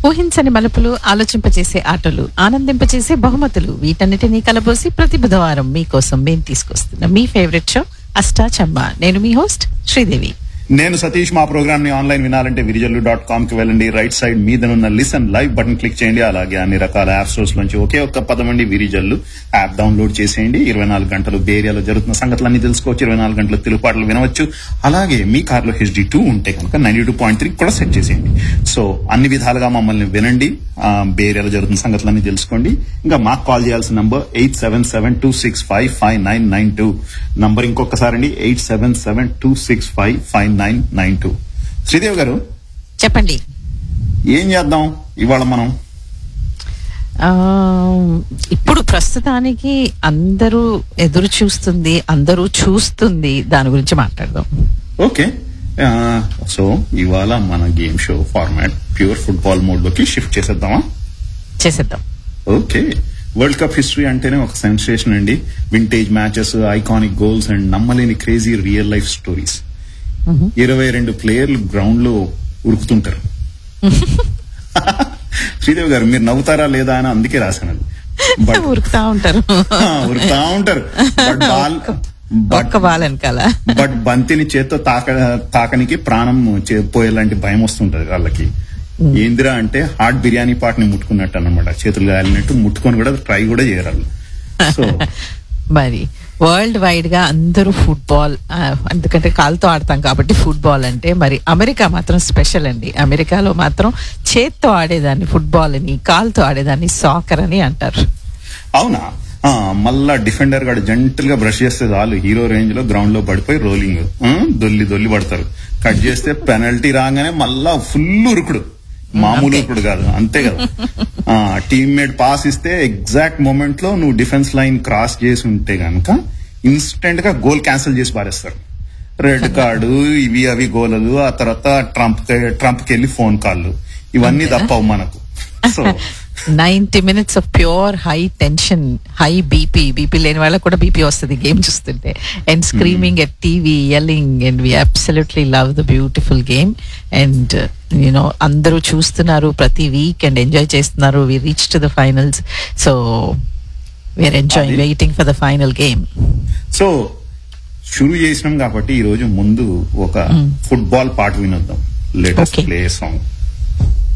ఊహించని మలుపులు ఆలోచింపచేసే ఆటలు ఆనందింపచేసే బహుమతులు వీటన్నిటినీ కలబోసి ప్రతి బుధవారం మీకోసం మేము తీసుకొస్తున్న మీ ఫేవరెట్ షో అష్టాచమ్మ నేను మీ హోస్ట్ శ్రీదేవి నేను సతీష్ మా ప్రోగ్రామ్ ని ఆన్లైన్ వినాలంటే విరిజల్లు డాట్ కామ్ కి వెళ్ళండి రైట్ సైడ్ మీదనున్న లిసన్ లైవ్ బటన్ క్లిక్ చేయండి అలాగే అన్ని రకాల యాప్ స్టోర్స్ నుంచి ఒకే ఒక్క పదం అండి విరిజల్లు యాప్ డౌన్లోడ్ చేసేయండి ఇరవై నాలుగు గంటలు బేరియాలో జరుగుతున్న సంగతులన్నీ తెలుసుకోవచ్చు ఇరవై నాలుగు గంటలు తెలుగు పాటలు వినవచ్చు అలాగే మీ కార్లో హెచ్డి టూ ఉంటే కనుక నైన్టీ టూ పాయింట్ త్రీ కూడా సెట్ చేసేయండి సో అన్ని విధాలుగా మమ్మల్ని వినండి ఆ, బేరియాలో జరుగుతున్న సంగతులన్నీ తెలుసుకోండి ఇంకా మాకు కాల్ చేయాల్సిన number eight seven seven two six five five nine nine two number ఇంకొకసారి అండి eight seven seven two six five five nine nine two Sridevi గారు చెప్పండి ఏం చేద్దాం ఇవాళ మనం ఆ, ఇప్పుడు ప్రస్తుతానికి అందరూ ఎదురు చూస్తుంది అందరూ చూస్తుంది దాని గురించి మాట్లాడదాం ఓకే ఆ, సో ఇవాళ మన game show format pure football mode లోకి షిఫ్ట్ చేసేద్దామా చేసేద్దాం ఓకే వరల్డ్ కప్ హిస్టరీ అంటేనే ఒక సెన్సేషన్ అండి vintage matches iconic goals and నమ్మలేని క్రేజీ రియల్ లైఫ్ స్టోరీస్ ఇరవై రెండు ప్లేయర్లు గ్రౌండ్ లో ఉరుకుతుంటారు శ్రీదేవి గారు మీరు నవ్వుతారా లేదా అని అందుకే రాశాను అది బట్ ఉరుకుతా ఉంటారు ఉరుకుతా ఉంటారు బట్ బాల్ బట్ ఒక్క బాల్ వెనకాల బట్ బంతిని చేత్తో తాక తాకనికి ప్రాణం చే- పోయేలాంటి భయం వస్తుంటది వాళ్ళకి ఏందిరా అంటే హాట్ బిర్యానీ పాటని ముట్టుకున్నట్టు అన్నమాట చేతులు కాలినట్టు ముట్టుకొని కూడా ట్రై కూడా చేయరాళ్ళు సో మరి వరల్డ్ వైడ్ గా అందరూ ఫుట్బాల్ ఆ, ఎందుకంటే కాలుతో ఆడతాం కాబట్టి ఫుట్బాల్ అంటే మరి అమెరికా మాత్రం స్పెషల్ అండి అమెరికాలో మాత్రం చేత్తో ఆడేదాన్ని ఫుట్బాల్ అని కాలుతో ఆడేదాన్ని సాకర్ అని అంటారు అవునా ఆ, మళ్ళా డిఫెండర్ గాడు జంటల్ గా బ్రష్ చేస్తే చాలు హీరో రేంజ్ లో గ్రౌండ్ లో పడిపోయి రోలింగ్ ఆ, దొల్లి దొల్లి పడతారు కట్ చేస్తే పెనల్టీ రాగానే మళ్ళా ఫుల్ ఉరుకుడు మామూలు ఉరుకుడు కాదు అంతే కదా టీమ్మేట్ పాస్ ఇస్తే ఎగ్జాక్ట్ మూమెంట్ లో నువ్వు డిఫెన్స్ లైన్ క్రాస్ చేసి ఉంటే గనక ఇన్స్టెంట్ గా గోల్ క్యాన్సిల్ చేసి పారేస్తారు రెడ్ కార్డు ఇవి అవి గోలలు ఆ తర్వాత ట్రంప్ ట్రంప్ కి వెళ్ళి ఫోన్ కాల్లు ఇవన్నీ తప్పవు మనకు so ninety minutes of pure high tension high BP BP లేని వాళ్ళకి కూడా బీపీ వస్తుంది గేమ్ చూస్తుంటే and screaming at TV yelling and we absolutely love the beautiful game and you know అందరూ చూస్తున్నారు ప్రతి వీక్ అండ్ ఎంజాయ్ చేస్తున్నారు we reach to the finals so we are enjoying అది- waiting for the final game so షురు చేసినాం కాబట్టి ఈ రోజు ముందు ఒక ఫుట్బాల్ పాట వినొద్దాం లేటెస్ట్ Okay. Play song